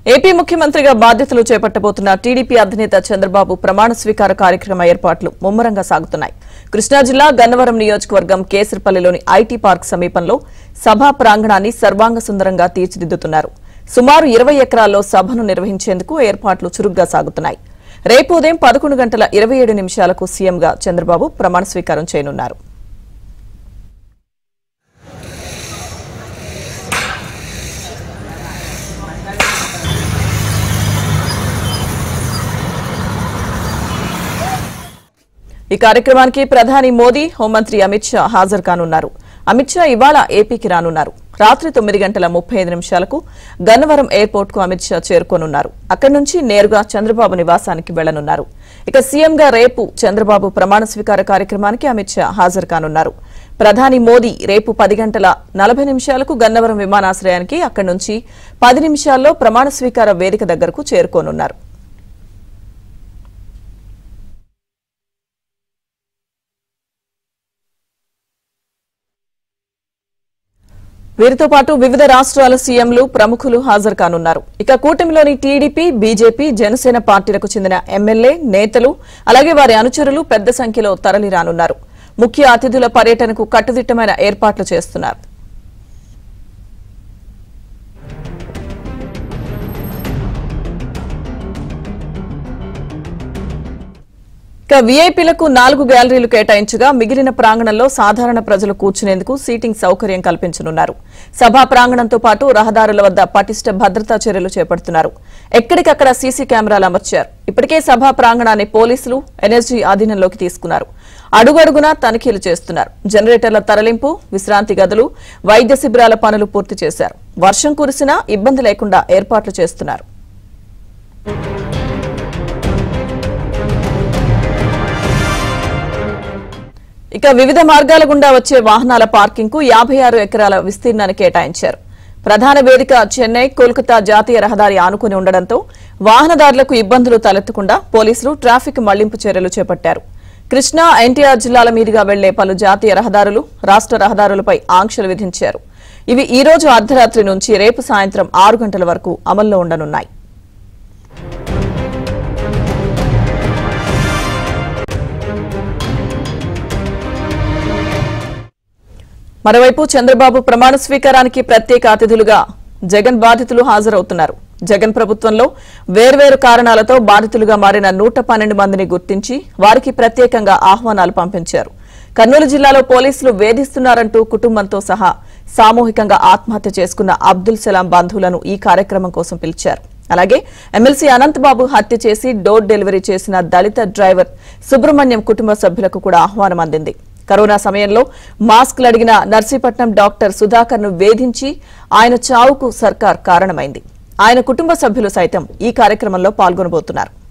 AP ముఖ్యమంత్రిగా బాధ్యతలు చేపట్టబోతున్న TDP అధినేత చంద్రబాబు ప్రమాణ స్వీకార కార్యక్రమ ఏర్పాట్లు ముమ్మరంగా సాగుతున్నాయి కృష్ణా జిల్లా గన్నవరం నియోజకవర్గం కేసరపల్లిలోని ఐటీ పార్క్ సమీపంలో సభా ప్రాంగణాన్ని సర్వాంగ సుందరంగా తీర్చిదిద్దుతున్నారు సుమారు ఇరవై ఎకరాల్లో సభను నిర్వహించేందుకు ఏర్పాట్లు చురుగ్గా సాగుతున్నాయి రేపు ఉదయం పదకొండు గంటల ఇరవై ఏడు నిమిషాలకు సీఎంగా చంద్రబాబు ప్రమాణ స్వీకారం చేయనున్నారు ఈ కార్యక్రమానికి ప్రధాని మోదీ హోంమంత్రి అమిత్ షా హాజరు కానున్నారు అమిత్ షా ఇవాళ ఏపీకి రానున్నారు రాత్రి తొమ్మిది గంటల ముప్పై ఐదు నిమిషాలకు గన్నవరం ఎయిర్పోర్ట్ కు అమిత్ షా చేరుకోనున్నారు అక్కడి నుంచి నేరుగా చంద్రబాబు నివాసానికి వెళ్లనున్నారు ఇక సీఎంగా రేపు చంద్రబాబు ప్రమాణ స్వీకార కార్యక్రమానికి అమిత్ షా హాజరు కానున్నారు ప్రధాని మోదీ రేపు పది గంటల నలభై నిమిషాలకు గన్నవరం విమానాశ్రయానికి అక్కడి నుంచి పది నిమిషాల్లో ప్రమాణ స్వీకార వేదిక దగ్గరకు చేరుకోనున్నారు వీరితో పాటు వివిధ రాష్ట్రాల సీఎంలు ప్రముఖులు హాజరు కానున్నారు ఇక కూటమిలోని టీడీపీ బీజేపీ జనసేన పార్టీలకు చెందిన ఎమ్మెల్యే నేతలు అలాగే వారి అనుచరులు పెద్ద సంఖ్యలో తరలి రానున్నారు ముఖ్య అతిథుల పర్యటనకు కట్టుదిట్టమైన ఏర్పాట్లు చేస్తున్నారు ఇక వీఐపీలకు నాలుగు గ్యాలరీలు కేటాయించగా మిగిలిన ప్రాంగణంలో సాధారణ ప్రజలు కూర్చునేందుకు సీటింగ్ సౌకర్యం కల్పించనున్నారు సభా ప్రాంగణంతో పాటు రహదారుల వద్ద పటిష్ట భద్రతా చర్యలు చేపడుతున్నారు ఎక్కడికక్కడ సీసీ కెమెరాలు అమర్చారు ఇప్పటికే సభా ప్రాంగణాన్ని పోలీసులు ఎన్ఎస్జీ ఆధీనంలోకి తీసుకున్నారు అడుగడుగునా తనిఖీలు చేస్తున్నారు జనరేటర్ల తరలింపు విశ్రాంతి గదులు వైద్య శిబిరాల పనులు పూర్తి చేశారు వర్షం కురిసినా ఇబ్బంది లేకుండా ఏర్పాట్లు చేస్తున్నారు ఇక వివిధ మార్గాల గుండా వచ్చే వాహనాల పార్కింగ్ కు యాభై ఆరు ఎకరాల విస్తీర్ణాన్ని కేటాయించారు ప్రధాన వేదిక చెన్నై కోల్కతా జాతీయ రహదారి ఆనుకుని ఉండడంతో వాహనదారులకు ఇబ్బందులు తలెత్తకుండా పోలీసులు ట్రాఫిక్ మళ్లింపు చర్యలు చేపట్టారు కృష్ణా ఎన్టీఆర్ జిల్లాల మీదుగా వెళ్లే పలు జాతీయ రహదారులు రాష్ట్ర రహదారులపై ఆంక్షలు విధించారు ఇవి ఈ రోజు అర్ధరాత్రి నుంచి రేపు సాయంత్రం ఆరు గంటల వరకు అమల్లో ఉండనున్నాయి మరోవైపు చంద్రబాబు ప్రమాణ స్వీకారానికి ప్రత్యేక అతిథులుగా జగన్ బాధితులు హాజరవుతున్నారు జగన్ ప్రభుత్వంలో వేర్వేరు కారణాలతో బాధితులుగా మారిన నూట పన్నెండు మందిని గుర్తించి వారికి ప్రత్యేకంగా ఆహ్వానాలు పంపించారు కర్నూలు జిల్లాలో పోలీసులు వేధిస్తున్నారంటూ కుటుంబంతో సహా సామూహికంగా ఆత్మహత్య చేసుకున్న అబ్దుల్ సలాం బంధువులను ఈ కార్యక్రమం కోసం పిలిచారు అలాగే ఎమ్మెల్సీ అనంతబాబు హత్య చేసి డోర్ డెలివరీ చేసిన దళిత డ్రైవర్ సుబ్రహ్మణ్యం కుటుంబ సభ్యులకు కూడా ఆహ్వానం అందింది కరోనా సమయంలో మాస్క్లు అడిగిన నర్సీపట్నం డాక్టర్ సుధాకర్ ను వేధించి ఆయన చావుకు సర్కార్ కారణమైంది ఆయన కుటుంబ సభ్యులు సైతం ఈ కార్యక్రమంలో పాల్గొనబోతున్నారు